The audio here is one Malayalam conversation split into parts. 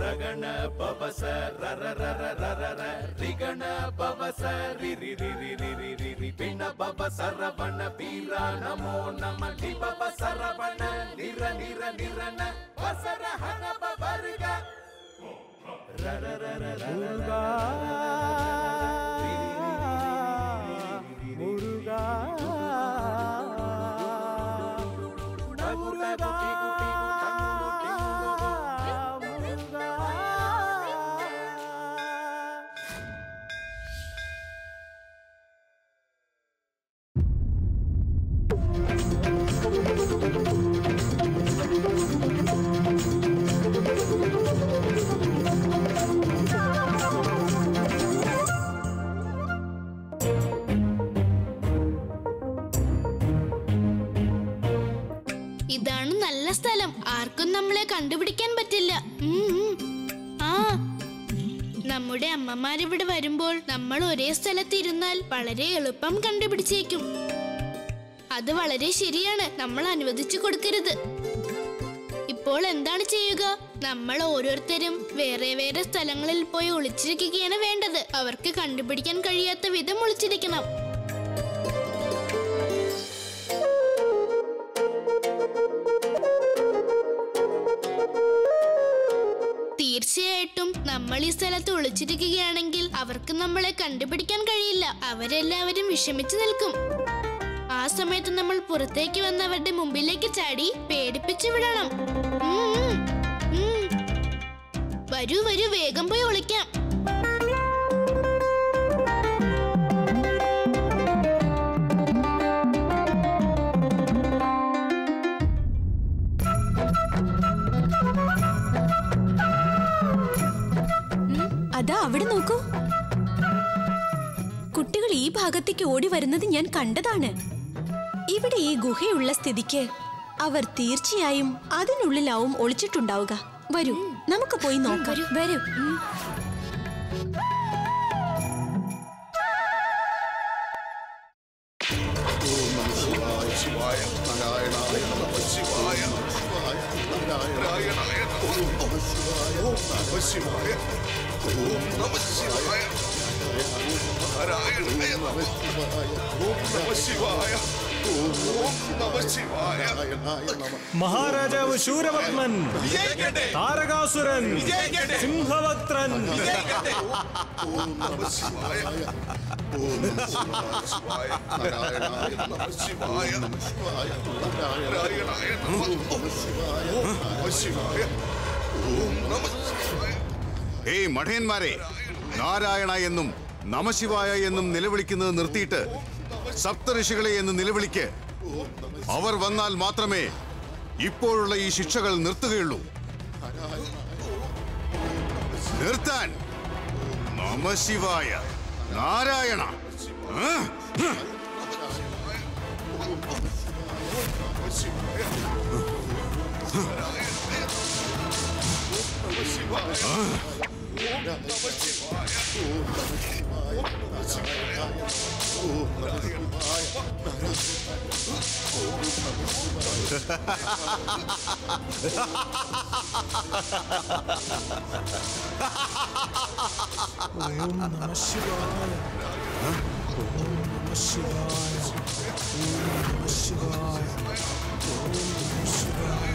ರಗಣ ಪವಸ ರರ ರರ ರರ ರ ರಿಗಣ ಪವಸ ರಿ ರಿ ರಿ ರಿ ರಿ ರಿ ರಿ ರಿ ಪಿಣ ಪವ ಸರವಣ ವೀರ ನಮೋ ನಮ ಲಿ ಪವ ಸರವಣ ನಿರ ನಿರ ನಿರನ ವಸರ ಹನ ಪವರ್ಗ ರ ರ ರ ರ ರ ರ ರ ഇതാണ് നല്ല സ്ഥലം ആർക്കും നമ്മളെ കണ്ടുപിടിക്കാൻ പറ്റില്ല ഉം, ഉം. ആ നമ്മുടെ അമ്മമാരിവിടെ വരുമ്പോൾ നമ്മൾ ഒരേ സ്ഥലത്തിരുന്നാൽ വളരെ എളുപ്പം കണ്ടുപിടിച്ചേക്കും അത് വളരെ ശരിയാണ് നമ്മൾ അനുവദിച്ചു കൊടുക്കരുത് ഇപ്പോൾ എന്താണ് ചെയ്യുക നമ്മൾ ഓരോരുത്തരും വേറെ വേറെ സ്ഥലങ്ങളിൽ പോയി ഒളിച്ചിരിക്കുകയാണ് വേണ്ടത് അവർക്ക് കണ്ടുപിടിക്കാൻ കഴിയാത്ത വിധം ഒളിച്ചിരിക്കണം തീർച്ചയായിട്ടും നമ്മൾ ഈ സ്ഥലത്ത് ഒളിച്ചിരിക്കുകയാണെങ്കിൽ അവർക്ക് നമ്മളെ കണ്ടുപിടിക്കാൻ കഴിയില്ല അവരെല്ലാവരും വിഷമിച്ചു നിൽക്കും ആ സമയത്ത് നമ്മൾ പുറത്തേക്ക് വന്ന് അവരുടെ മുമ്പിലേക്ക് ചാടി പേടിപ്പിച്ചു വിടണം ഉം, ഉം, ഉം. വരൂ വരൂ വേഗം പോയി ഒളിക്കാം അതാ അവിടെ നോക്കൂ കുട്ടികൾ ഈ ഭാഗത്തേക്ക് ഓടി വരുന്നത് ഞാൻ കണ്ടതാണ് ഇവിടെ ഈ ഗുഹയുള്ള സ്ഥിതിക്ക് അവർ തീർച്ചയായും അതിനുള്ളിലാവും ഒളിച്ചിട്ടുണ്ടാവുക വരൂ നമുക്ക് പോയി നോക്കാം വരൂ ഉം. ശിവായ നാരായണായ നമ ശിവായ നാരായണായ നമ ശിവായ നമ ശിവായ ഓം നമ ശിവായ നാരായണായ നമ ശിവായ ഓം നമ ശിവായ ഓം നമ ശിവായ മഹാരാജാവ് ശൂരപത്മൻ താരകാസുരൻ സിംഹവക്ത്രൻ ഓം നമ ശിവായ ഓം നമ ശിവായ നാരായണായ നമ ശിവായ നമ ശിവായ നാരായണായ നമ ശിവായ നമ ശിവായ ഓം നമ ശിവായ ഏയ് മഠയന്മാരെ നാരായണ എന്നും നമശിവായ എന്നും നിലവിളിക്കുന്നത് നിർത്തിയിട്ട് സപ്തഋഷികളെ എന്ന് നിലവിളിക്ക് അവർ വന്നാൽ മാത്രമേ ഇപ്പോഴുള്ള ഈ ശിക്ഷകൾ നിർത്തുകയുള്ളൂ നിർത്താൻ നമശിവായ നാരായണ ആ? ഓം നമ ശിവായ ഓം നമ ശിവായ ഓം നമ ശിവായ ഓം നമ ശിവായ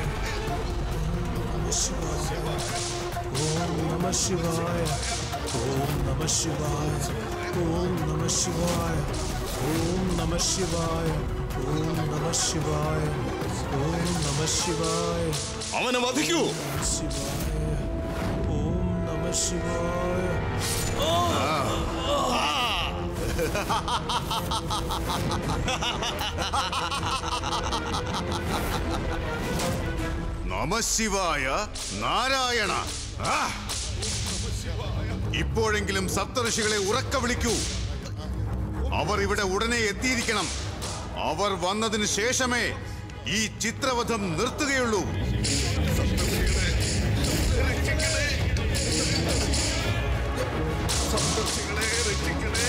ഓം നമ ശിവായ ഓം നമ ശിവായ ഓം നമ ശിവായ ഓം നമ ശിവായ ഓം നമ ശിവായ ഓം നമ ശിവായ അവനെ വധിക്കൂ ശിവായ ഓം നമ ശിവായ നമശിവായ നാരായണ ആ! ഇപ്പോഴെങ്കിലും സപ്തഋഷികളെ ഉറക്ക വിളിക്കൂ അവർ ഇവിടെ ഉടനെ എത്തിയിരിക്കണം അവർ വന്നതിന് ശേഷമേ ഈ ചിത്രവധം നിർത്തുകയുള്ളൂ സപ്തർഷികളെ രക്ഷിക്കണേ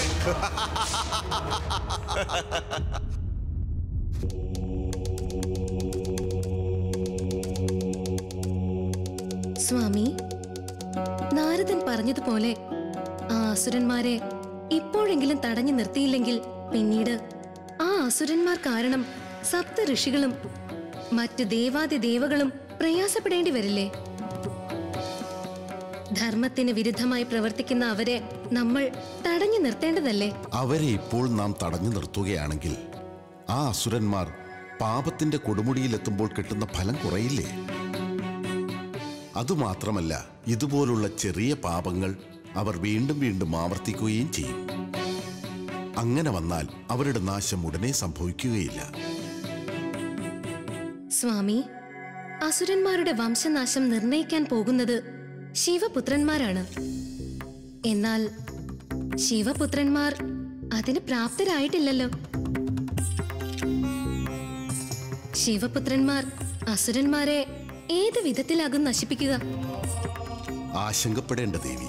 സ്വാമി നാരദൻ പറഞ്ഞതുപോലെ ആ അസുരന്മാരെ ഇപ്പോഴെങ്കിലും തടഞ്ഞു നിർത്തിയില്ലെങ്കിൽ പിന്നീട് ആ അസുരന്മാർ കാരണം സപ്ത ഋഷികളും മറ്റ് ദേവാദി ദേവകളും പ്രയാസപ്പെടേണ്ടി വരില്ലേ ധർമ്മത്തിന് വിരുദ്ധമായി പ്രവർത്തിക്കുന്ന അവരെ നമ്മൾ തടഞ്ഞു നിർത്തേണ്ടതല്ലേ അവരെ ഇപ്പോൾ നാം തടഞ്ഞു നിർത്തുകയാണെങ്കിൽ ആ അസുരന്മാർ പാപത്തിന്റെ കൊടുമുടിയിലെത്തുമ്പോൾ കിട്ടുന്ന ഫലം കുറയില്ലേ അതുമാത്രമല്ല ഇതുപോലുള്ള ചെറിയ പാപങ്ങൾ അവർ വീണ്ടും വീണ്ടും ആവർത്തിക്കുകയും ചെയ്യും അങ്ങനെ വന്നാൽ അവരുടെ നാശം ഉടനെ സംഭവിക്കുകയില്ല സ്വാമി അസുരന്മാരുടെ വംശനാശം നിർണയിക്കാൻ പോകുന്നത് ശിവപുത്രന്മാരാണ് എന്നാൽ ശിവപുത്രന്മാർ അതിന് പ്രാപ്തരായിട്ടില്ലല്ലോ ശിവപുത്രന്മാർ അസുരന്മാരെ ഏത് വിധത്തിലാകും നശിപ്പിക്കുക ആശങ്കപ്പെടേണ്ട ദേവി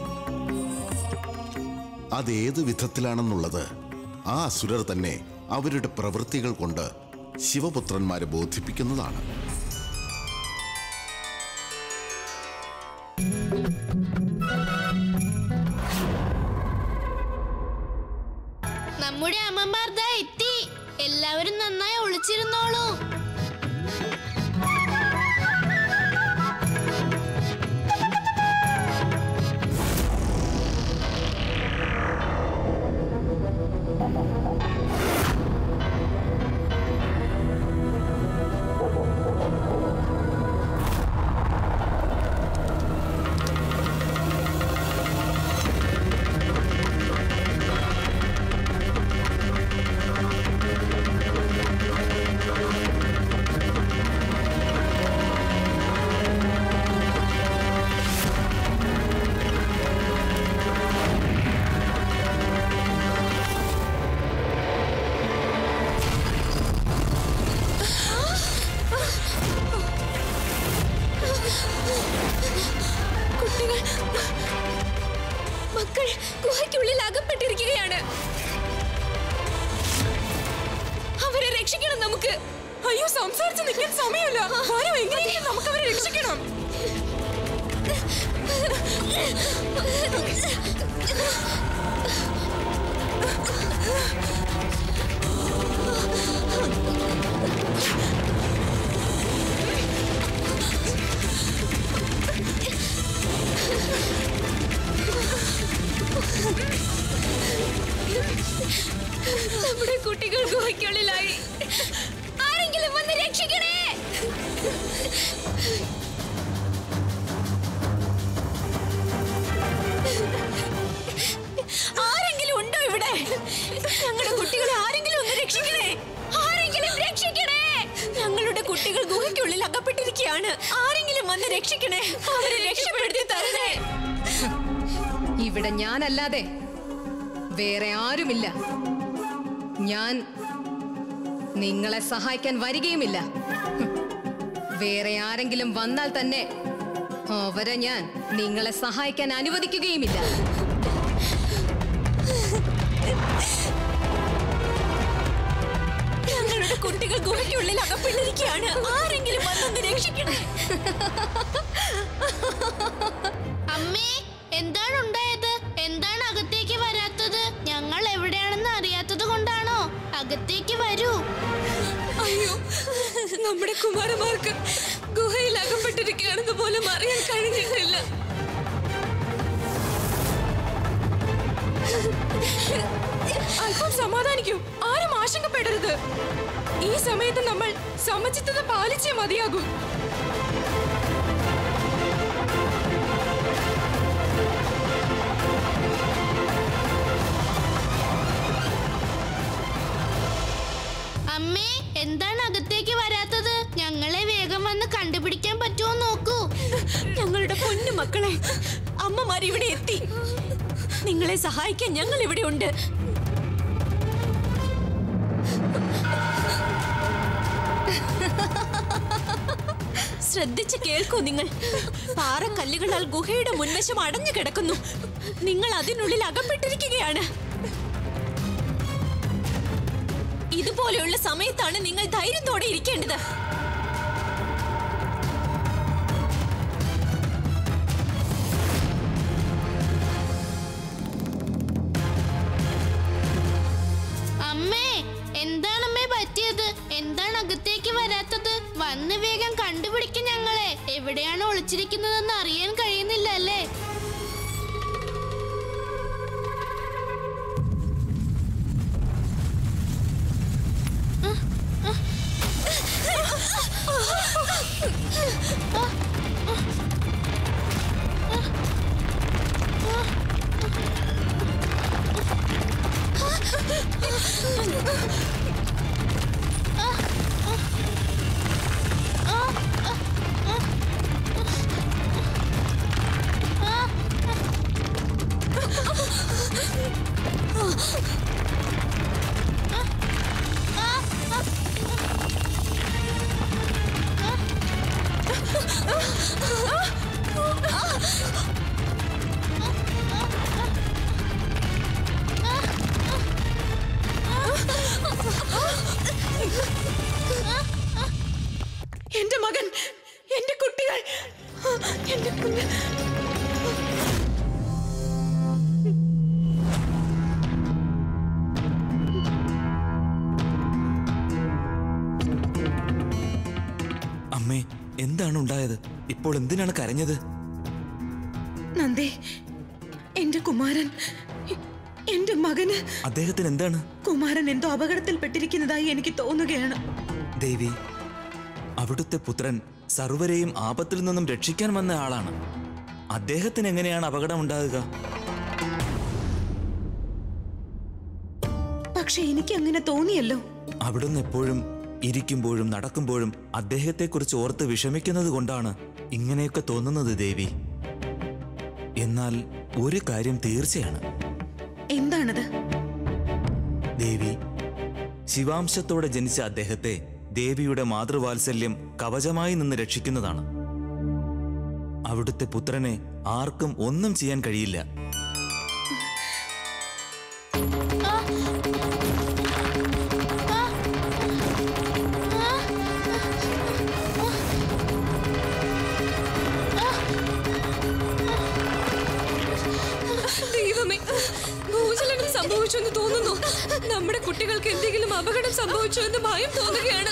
അതേത് വിധത്തിലാണെന്നുള്ളത് ആ അസുരർ തന്നെ അവരുടെ പ്രവൃത്തികൾ കൊണ്ട് ശിവപുത്രന്മാരെ ബോധിപ്പിക്കുന്നതാണ് നമ്മുടെ അമ്മമാർ ദാ എത്തി എല്ലാവരും നന്നായി ഒളിച്ചിരുന്നോളൂ കുട്ടികൾ മക്കൾ ഗുഹയ്ക്കുള്ളിൽ അകപ്പെട്ടിരിക്കുകയാണ് അവരെ രക്ഷിക്കണം നമുക്ക് അയ്യോ സംസാരിച്ച് നിൽക്കാൻ സമയമില്ല വരൂ എങ്ങനെയെങ്കിലും നമുക്ക് അവരെ രക്ഷിക്കണം നമ്മുടെ കുട്ടികൾ ഗുഹയ്ക്കുള്ളിലായി ആരെങ്കിലും വന്ന് രക്ഷിക്കണേ ആരെങ്കിലും ഉണ്ടോ ഇവിടെ ഞങ്ങളുടെ കുട്ടികളെ ആരെങ്കിലും ഒന്ന് രക്ഷിക്കണേ ആരെങ്കിലും രക്ഷിക്കണേ ഞങ്ങളുടെ കുട്ടികൾ ഗുഹയ്ക്കുള്ളിൽ അകപ്പെട്ടിരിക്കുകയാണ് ആരെങ്കിലും വന്ന് രക്ഷിക്കണേ അവരെ രക്ഷപ്പെടുത്തി തരണേ ഇവിടെ ഞാനല്ലാതെ വേറെ ആരുമില്ല ഞാൻ നിങ്ങളെ സഹായിക്കാൻ വരികയുമില്ല ഹും. വേറെ ആരെങ്കിലും വന്നാൽ തന്നെ അവരെ ഞാൻ നിങ്ങളെ സഹായിക്കാൻ അനുവദിക്കുകയുമില്ല ഞങ്ങളുടെ കുട്ടികൾ ഗുഹയ്ക്കുള്ളിൽ അകപ്പെട്ടിരിക്കുകയാണ് ആരെങ്കിലും വന്നൊന്ന് രക്ഷിക്കണേ അമ്മേ എന്താണ് ഉണ്ടായത് എന്താണ് അകത്തേക്ക് വരാത്തത് ഞങ്ങൾ എവിടെയാണെന്ന് അറിയാത്തത് കൊണ്ടാണോ അകത്തേക്ക് വരൂ അയ്യോ നമ്മുടെ കുമാരന്മാർക്ക് ഗുഹയിൽ അകപ്പെട്ടിരിക്കുകയാണെന്ന് പോലും അറിയാൻ കഴിഞ്ഞിട്ടില്ല അല്പം സമാധാനിക്കൂ ആരും ആശങ്കപ്പെടരുത് ഈ സമയത്ത് നമ്മൾ സമചിത്തത പാലിച്ചേ മതിയാകൂ അമ്മേ എന്താണ് അകത്തേക്ക് വരാത്തത് ഞങ്ങളെ വേഗം വന്ന് കണ്ടുപിടിക്കാൻ പറ്റുമോ നോക്കൂ ഞങ്ങളുടെ പൊന്നു മക്കളെ അമ്മമാർ ഇവിടെ എത്തി നിങ്ങളെ സഹായിക്കാൻ ഞങ്ങൾ ഇവിടെ ഉണ്ട് ശ്രദ്ധിച്ച് കേൾക്കൂ നിങ്ങൾ പാറക്കല്ലുകളാൽ ഗുഹയുടെ മുൻവശം അടഞ്ഞു കിടക്കുന്നു നിങ്ങൾ അതിനുള്ളിൽ അകപ്പെട്ടിരിക്കുകയാണ് ഇതുപോലെയുള്ള സമയത്താണ് നിങ്ങൾ ധൈര്യത്തോടെ ഇരിക്കേണ്ടത് ഒളിച്ചിരിക്കുന്നതെന്ന് അറിയാൻ കഴിയുന്നില്ല അല്ലേ എന്റെ മകൻ എന്റെ കുട്ടികൾ എന്റെ കുഞ്ഞ് അമ്മേ എന്താണ് ഉണ്ടായത് ഇപ്പോൾ എന്തിനാണ് കരഞ്ഞത് നന്ദേ എന്റെ കുമാരൻ എ- എന്റെ മകന് അദ്ദേഹത്തിന് എന്താണ് കുമാരൻ എന്തോ അപകടത്തിൽപ്പെട്ടിരിക്കുന്നതായി എനിക്ക് തോന്നുകയാണ് ദേവി അവിടുത്തെ പുത്രൻ സർവരെയും ആപത്തിൽ നിന്നും രക്ഷിക്കാൻ വന്ന ആളാണ് അദ്ദേഹത്തിന് എങ്ങനെയാണ് അപകടം ഉണ്ടാകുക പക്ഷെ എനിക്ക് അങ്ങനെ തോന്നിയല്ലോ അവിടുന്ന് എപ്പോഴും ഇരിക്കുമ്പോഴും നടക്കുമ്പോഴും അദ്ദേഹത്തെക്കുറിച്ച് ഓർത്ത് വിഷമിക്കുന്നത് കൊണ്ടാണ് ഇങ്ങനെയൊക്കെ തോന്നുന്നത് ദേവി എന്നാൽ ഒരു കാര്യം തീർച്ചയാണ് എന്താണത് ദേവി ശിവാംശത്തോടെ ജനിച്ച അദ്ദേഹത്തെ ദേവിയുടെ മാതൃവാത്സല്യം കവചമായി നിന്ന് രക്ഷിക്കുന്നതാണ് അവിടുത്തെ പുത്രനെ ആർക്കും ഒന്നും ചെയ്യാൻ കഴിയില്ല ദൈവമേ ഭൂചലനം സംഭവിച്ചു എന്ന് തോന്നുന്നു നമ്മുടെ കുട്ടികൾക്ക് എന്തെങ്കിലും അപകടം സംഭവിച്ചു എന്ന് ഭയം തോന്നുകയാണ്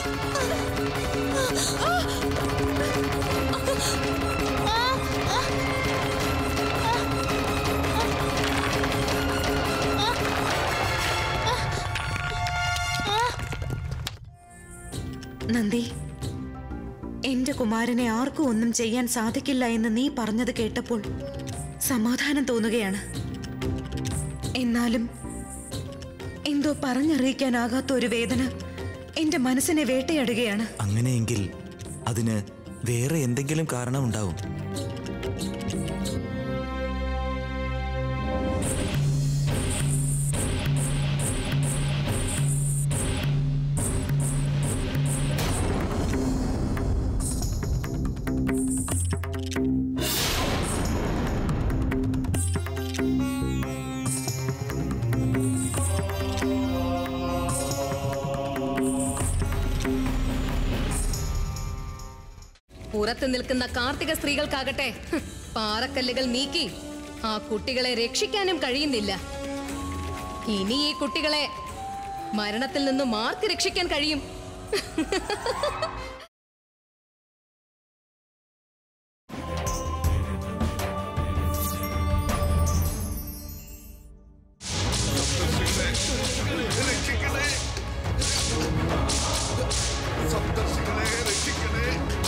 നന്ദി എന്റെ കുമാരനെ ആർക്കും ഒന്നും ചെയ്യാൻ സാധിക്കില്ല എന്ന് നീ പറഞ്ഞത് കേട്ടപ്പോൾ സമാധാനം തോന്നുകയാണ് എന്നാലും എന്തോ പറഞ്ഞറിയിക്കാനാകാത്ത ഒരു വേദന എന്റെ മനസ്സിനെ വേട്ടയാടുകയാണ് അങ്ങനെയെങ്കിൽ അതിന് വേറെ എന്തെങ്കിലും കാരണമുണ്ടാവും പുറത്ത് നിൽക്കുന്ന കാർത്തിക സ്ത്രീകൾക്കാകട്ടെ ഹ്, പാറക്കല്ലുകൾ നീക്കി ആ കുട്ടികളെ രക്ഷിക്കാനും കഴിയുന്നില്ല ഇനി ഈ കുട്ടികളെ മരണത്തിൽ നിന്നും ആർക്ക് രക്ഷിക്കാൻ കഴിയും രക്ഷിക്കണേ സപ്തർഷികളെ രക്ഷിക്കണേ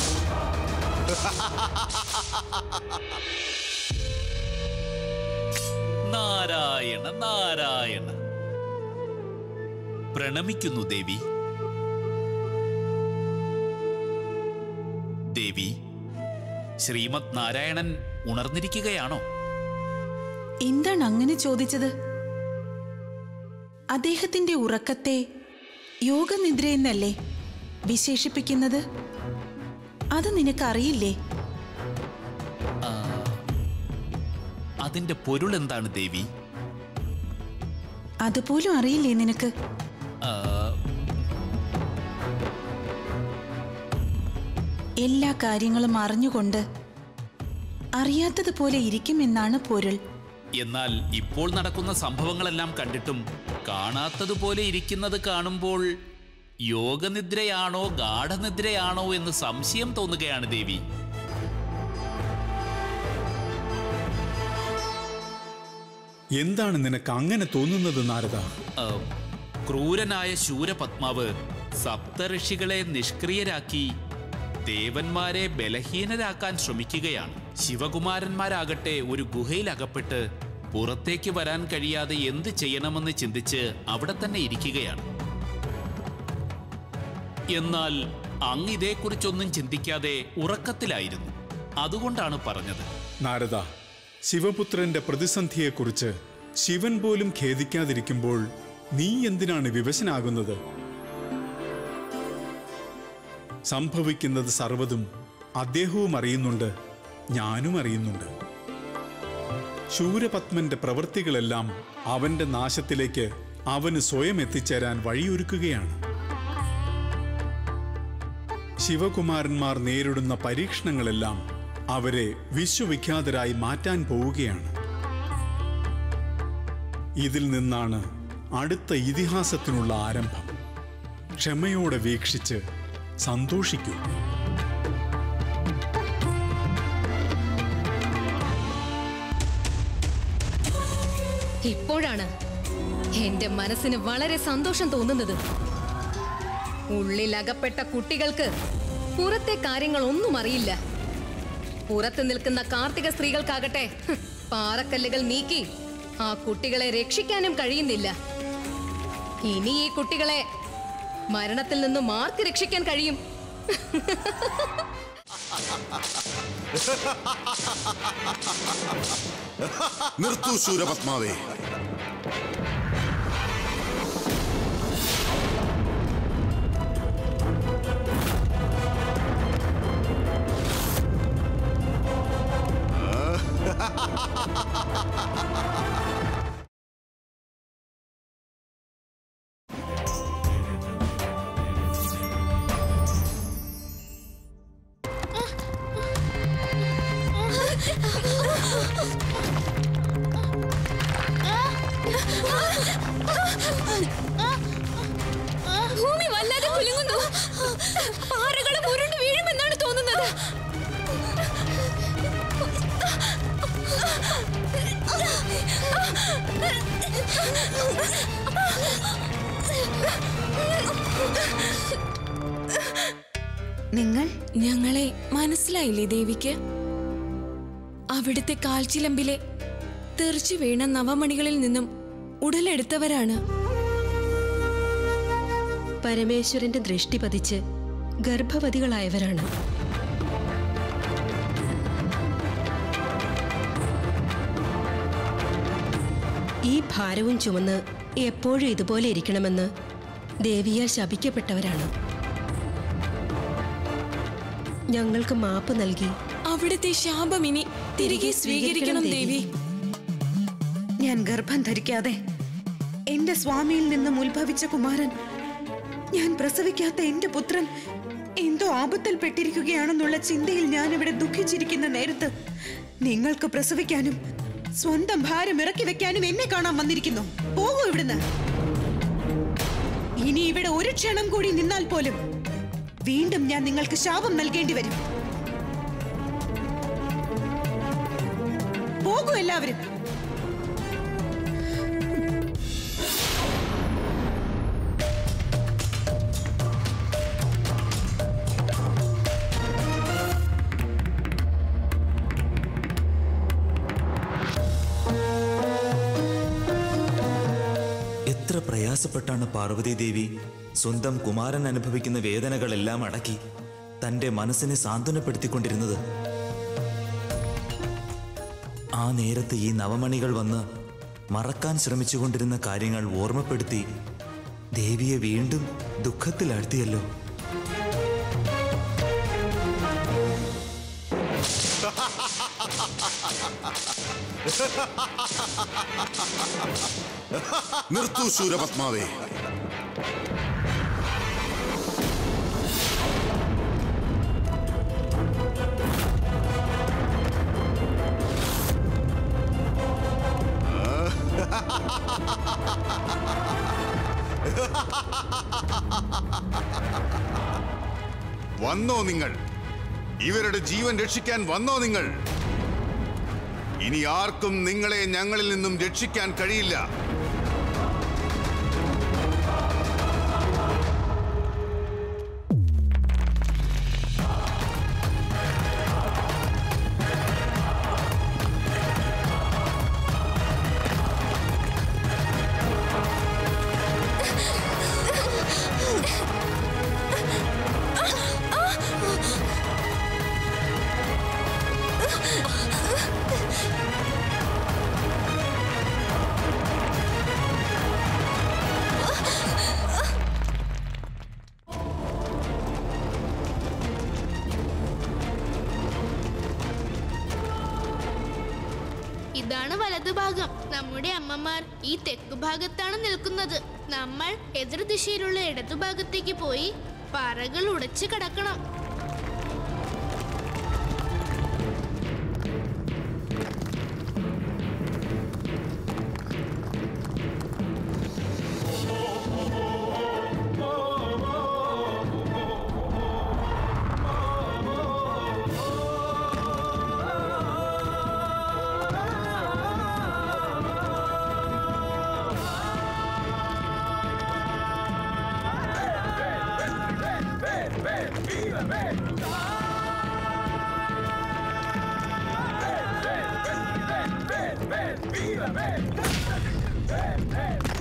നാരായണ നാരായണ പ്രണമിക്കുന്നു ദേവി ദേവി ശ്രീമത് നാരായണൻ ഉണർന്നിരിക്കുകയാണോ എന്താണ് അങ്ങനെ ചോദിച്ചത് അദ്ദേഹത്തിന്റെ ഉറക്കത്തെ യോഗനിദ്രയെന്നല്ലേ വിശേഷിപ്പിക്കുന്നത് അത് നിനക്കറിയില്ലേ അതിന്റെ പൊരുൾ എന്താണ് ദേവി അതുപോലും അറിയില്ലേ നിനക്ക് ആ, എല്ലാ കാര്യങ്ങളും അറിഞ്ഞുകൊണ്ട് അറിയാത്തതുപോലെ ഇരിക്കുമെന്നാണ് പൊരുൾ എന്നാൽ ഇപ്പോൾ നടക്കുന്ന സംഭവങ്ങളെല്ലാം കണ്ടിട്ടും കാണാത്തതുപോലെ ഇരിക്കുന്നത് കാണുമ്പോൾ യോഗനിദ്രയാണോ ഗാഠനിദ്രയാണോ എന്ന് സംശയം തോന്നുകയാണ് ദേവി എന്താണ് നിനക്ക് അങ്ങനെ തോന്നുന്നത് നാരദ ആ, ക്രൂരനായ ശൂരപത്മാവ് സപ്തഋഷികളെ നിഷ്ക്രിയരാക്കി ദേവന്മാരെ ബലഹീനരാക്കാൻ ശ്രമിക്കുകയാണ് ശിവകുമാരന്മാരാകട്ടെ ഒരു ഗുഹയിൽ അകപ്പെട്ട് പുറത്തേക്ക് വരാൻ കഴിയാതെ എന്ത് ചെയ്യണമെന്ന് ചിന്തിച്ച് അവിടെ തന്നെ ഇരിക്കുകയാണ് എന്നാൽ അങ്ങ് ഇതേക്കുറിച്ചൊന്നും ചിന്തിക്കാതെ ഉറക്കത്തിലായിരുന്നു അതുകൊണ്ടാണ് പറഞ്ഞത് നാരദ ശിവപുത്രന്റെ പ്രതിസന്ധിയെക്കുറിച്ച് ശിവൻ പോലും ഖേദിക്കാതിരിക്കുമ്പോൾ നീ എന്തിനാണ് വിവശനാകുന്നത് സംഭവിക്കുന്നത് സർവ്വതും അദ്ദേഹവും അറിയുന്നുണ്ട് ഞാനും അറിയുന്നുണ്ട് ശൂരപത്മന്റെ പ്രവൃത്തികളെല്ലാം അവന്റെ നാശത്തിലേക്ക് അവന് സ്വയം എത്തിച്ചേരാൻ വഴിയൊരുക്കുകയാണ് ശിവകുമാരന്മാർ നേരിടുന്ന പരീക്ഷണങ്ങളെല്ലാം അവരെ വിശ്വവിഖ്യാതരായി മാറ്റാൻ പോവുകയാണ് ഇതിൽ നിന്നാണ് അടുത്ത ഇതിഹാസത്തിനുള്ള ആരംഭം ക്ഷമയോടെ വീക്ഷിച്ച് സന്തോഷിക്കൂ ഇപ്പോഴാണ് എന്റെ മനസ്സിന് വളരെ സന്തോഷം തോന്നുന്നത് ഉള്ളിൽ അകപ്പെട്ട കുട്ടികൾക്ക് പുറത്തെ കാര്യങ്ങൾ ഒന്നും അറിയില്ല പുറത്ത് നിൽക്കുന്ന കാർത്തിക സ്ത്രീകൾക്കാകട്ടെ ഹ്, പാറക്കല്ലുകൾ നീക്കി ആ കുട്ടികളെ രക്ഷിക്കാനും കഴിയുന്നില്ല ഇനി ഈ കുട്ടികളെ മരണത്തിൽ നിന്നും ആർക്ക് രക്ഷിക്കാൻ കഴിയും നിർത്തൂ ശൂരപത്മാവേ ഭൂമി വല്ലാതെ കുലുങ്ങുന്നു പാറകളും ഉരുണ്ട് വീഴുമെന്നാണ് തോന്നുന്നത് നിങ്ങൾ ഞങ്ങളെ മനസ്സിലായില്ലേ ദേവിക്ക് അവിടുത്തെ കാൽച്ചിലമ്പിലെ തെറിച്ചു വീണ നവമണികളിൽ നിന്നും ഉടലെടുത്തവരാണ് പരമേശ്വരന്റെ ദൃഷ്ടി പതിച്ച് ഗർഭവതികളായവരാണ് ഈ ഭാരവും ചുമന്ന് എപ്പോഴും ഇതുപോലെ ഇരിക്കണമെന്ന് ദേവിയാൽ ശപിക്കപ്പെട്ടവരാണ് ഞങ്ങൾക്ക് മാപ്പ് നൽകി അവിടുത്തെ ശാപം ഇനി തിരികെ സ്വീകരിക്കണം ദേവി ഞാൻ ഗർഭം ധരിക്കാതെ എന്റെ സ്വാമിയിൽ നിന്നും ഉത്ഭവിച്ച കുമാരൻ ഞാൻ പ്രസവിക്കാത്ത എന്റെ പുത്രൻ എന്തോ ആപത്തിൽപ്പെട്ടിരിക്കുകയാണെന്നുള്ള ചിന്തയിൽ ഞാൻ ഇവിടെ ദുഃഖിച്ചിരിക്കുന്ന നേരത്ത് നിങ്ങൾക്ക് പ്രസവിക്കാനും സ്വന്തം ഭാരം ഇറക്കി വെക്കാനും എന്നെ കാണാൻ വന്നിരിക്കുന്നു പോകൂ ഇവിടുന്ന് ഇനി ഇവിടെ ഒരു ക്ഷണം കൂടി നിന്നാൽ പോലും വീണ്ടും ഞാൻ നിങ്ങൾക്ക് ശാപം നൽകേണ്ടി വരും പോകൂ എല്ലാവരും എത്ര പ്രയാസപ്പെട്ടാണ് പാർവതി ദേവി സ്വന്തം കുമാരൻ അനുഭവിക്കുന്ന വേദനകളെല്ലാം അടക്കി തന്റെ മനസ്സിനെ സാന്ത്വനപ്പെടുത്തിക്കൊണ്ടിരുന്നത് ആ നേരത്ത് ഈ നവമണികൾ വന്ന് മറക്കാൻ ശ്രമിച്ചുകൊണ്ടിരുന്ന കാര്യങ്ങൾ ഓർമ്മപ്പെടുത്തി ദേവിയെ വീണ്ടും ദുഃഖത്തിലാഴ്ത്തിയല്ലോ നിർത്തൂ ശൂരപത്മാവേ വന്നോ നിങ്ങൾ ഇവരുടെ ജീവൻ രക്ഷിക്കാൻ വന്നോ നിങ്ങൾ ഇനി ആർക്കും നിങ്ങളെ ഞങ്ങളിൽ നിന്നും രക്ഷിക്കാൻ കഴിയില്ല ഇതാണ് വലതുഭാഗം നമ്മുടെ അമ്മമാർ ഈ തെക്കു ഭാഗത്താണ് നിൽക്കുന്നത് നമ്മൾ എതിർദിശയിലുള്ള ഇടതുഭാഗത്തേക്ക് പോയി പാറകൾ ഉടച്ചു കടക്കണം Viva,